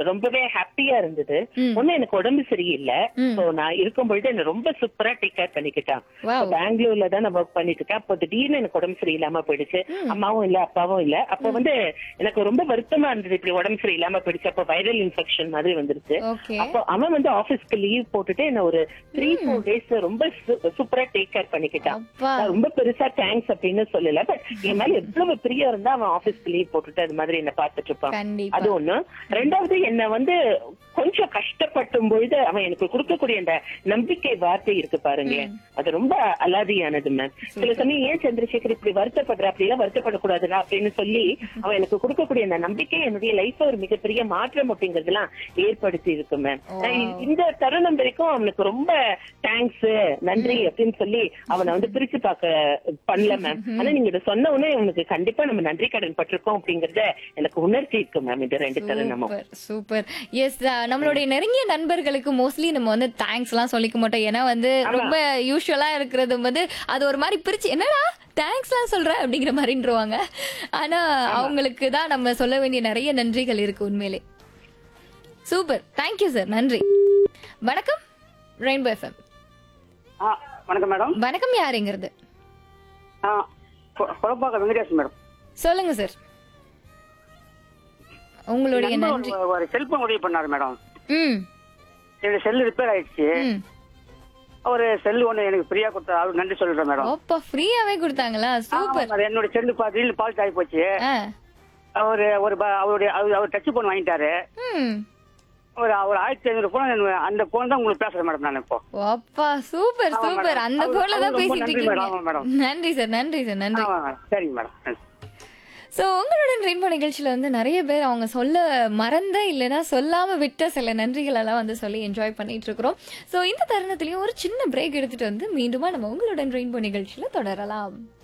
ரொம்பவே ஹாப்பியா இருந்தது ம். ஒண்ணு எனக்கு உடம்பு சரியில்லை ம். சோ நான் இருக்கும் பொழுது என்ன ரொம்ப சூப்பரா டேக் கேர் பண்ணிக்கிட்டான் Wow. இப்ப பெங்களூர்ல தான் நான் ஒர்க் பண்ணிட்டு இருக்கேன் அப்போ திடீர்னு எனக்கு உடம்பு சரியில்லாம போயிடுச்சு அம்மாவும் இல்ல அப்பாவும் இல்ல அப்ப வந்து எனக்கு ரொம்ப வருத்தமா இருந்தது இப்படி உடம்பு சரியில்லாம போயிடுச்சு அப்ப வைரல் இன்ஃபெக்ஷன் மாதிரி வந்துருச்சு ஓகே அப்போ அவன் வந்து ஆபீஸ்க்கு லீவ் போட்டுட்டு என்ன ஒரு த்ரீ ஃபோர் டேஸ் ரொம்ப சூப்பரா டேக் கேர் பண்ணிக்கிட்டான் அப்பா நான் ரொம்ப பெருசா தேங்க்ஸ் அப்படின்னு சொல்லல பட் என் மேல எவ்வளவு பிரியம் இருந்தா அவன் ஆபீஸ்க்கு லீவ் போட்டுட்டு அது மாதிரி என்ன பாத்துட்டு இருப்பான் கண்டிப்பா அது ஒண்ணு ரெண்டாவது என்ன வந்து கொஞ்சம் கஷ்டப்பட்டும் பொழுது அவன் எனக்கு கொடுக்கக்கூடிய அந்த நம்பிக்கை வார்த்தை இருக்கு பாருங்க அது ரொம்ப அலாதியானது மேம் சில சமயம் ஏன் சந்திரசேகர் இப்படி வருத்தப்படுற அப்படி எல்லாம் வருத்தப்படக்கூடாதுடா அப்படின்னு சொல்லி அவன் எனக்கு கொடுக்கக்கூடிய அந்த நம்பிக்கை என்னுடைய லைஃப்ல ஒரு மிகப்பெரிய மாற்றம் அப்படிங்கறதெல்லாம் ஏற்படுத்தி இருக்கு மேம் இந்த தருணம் வரைக்கும் அவனுக்கு ரொம்ப தேங்க்ஸ் நன்றி அப்படின்னு சொல்லி அவனை வந்து பிரிச்சு பார்க்க பண்ணல மேம் ஆனா நீங்க இதை சொன்ன உடனே உனக்கு கண்டிப்பா நம்ம நன்றி கடன் பட்டிருக்கோம் அப்படிங்கறத எனக்கு உணர்த்தி இருக்கு மேம் இந்த ரெண்டு தருணமும் சூப்பர் சூப்பர் எஸ் நம்மளுடைய நெருங்கிய நண்பர்களுக்கு மோஸ்ட்லி நம்ம வந்து தேங்க்ஸ் எல்லாம் சொல்லிக்க மாட்டோம் ஏன்னா வந்து ரொம்ப யூஸ்வலா இருக்கிறது வந்து அது ஒரு மாதிரி பிரிச்சு என்னடா தேங்க்ஸ் எல்லாம் சொல்ற அப்படிங்கிற மாதிரின்றவாங்க ஆனா அவங்களுக்கு தான் நம்ம சொல்ல வேண்டிய நிறைய நன்றிகள் இருக்கு உண்மையிலே சூப்பர் தேங்க்யூ சார் நன்றி வணக்கம் ரெயின்போ எஃப்எம் ஆ வணக்கம் மேடம் வணக்கம் யாருங்கிறது ஆ கொ- கொலப்பாக்கம் வெங்கடேஷ் மேடம் சொல்லுங்க சார் உங்களுடைய நண்பர் நன்றி ஒரு- ஒரு செல்போன் உதவி பண்ணாரு மேடம் ம் என்னோட செல்லு ரிப்பேர் ஆயிடுச்சு ம் அவரு செல்லு ஒண்ணு எனக்கு ஃப்ரீயா கொடுத்தாரு அவருக்கு நன்றி சொல்றேன் மேடம் அப்பா ஃப்ரீயாவே கொடுத்தாங்களா சூப்பர் ஆமா, என்னோட செல்லு திடீர்னு பால்ட் ஆகி போச்சு ஆ அவரு ஒரு ப- அவருடைய அவர் அவர் டச் போன் வாங்கிட்டாரு ம் ஒரு ஒரு ஆயிரத்தி ஐநூறு போன் அந்த போன் தான் உங்களுக்கு பேசுறேன் மேடம் நான் இப்போ அப்பா சூப்பர் ஆமா, சூப்பர் மேடம். அந்த அவரு- போல தான் அவரு ரொம்ப பேசிட்டு நன்றி மேடம், ஆமா, இருக்கீங்க மேடம். நன்றி சார் நன்றி சார் நன்றி ஆமா மேடம் சரிங்க மேடம் நன்றி. சோ உங்களுடன் ரெயின்போ நிகழ்ச்சியில வந்து நிறைய பேர் அவங்க சொல்ல மறந்த இல்லைன்னா சொல்லாம விட்ட சில நன்றிகள் எல்லாம் வந்து சொல்லி என்ஜாய் பண்ணிட்டு இருக்கிறோம் சோ இந்த தருணத்திலயும் ஒரு சின்ன பிரேக் எடுத்துட்டு வந்து மீண்டுமா நம்ம உங்களுடன் ரெயின்போ நிகழ்ச்சியில தொடரலாம்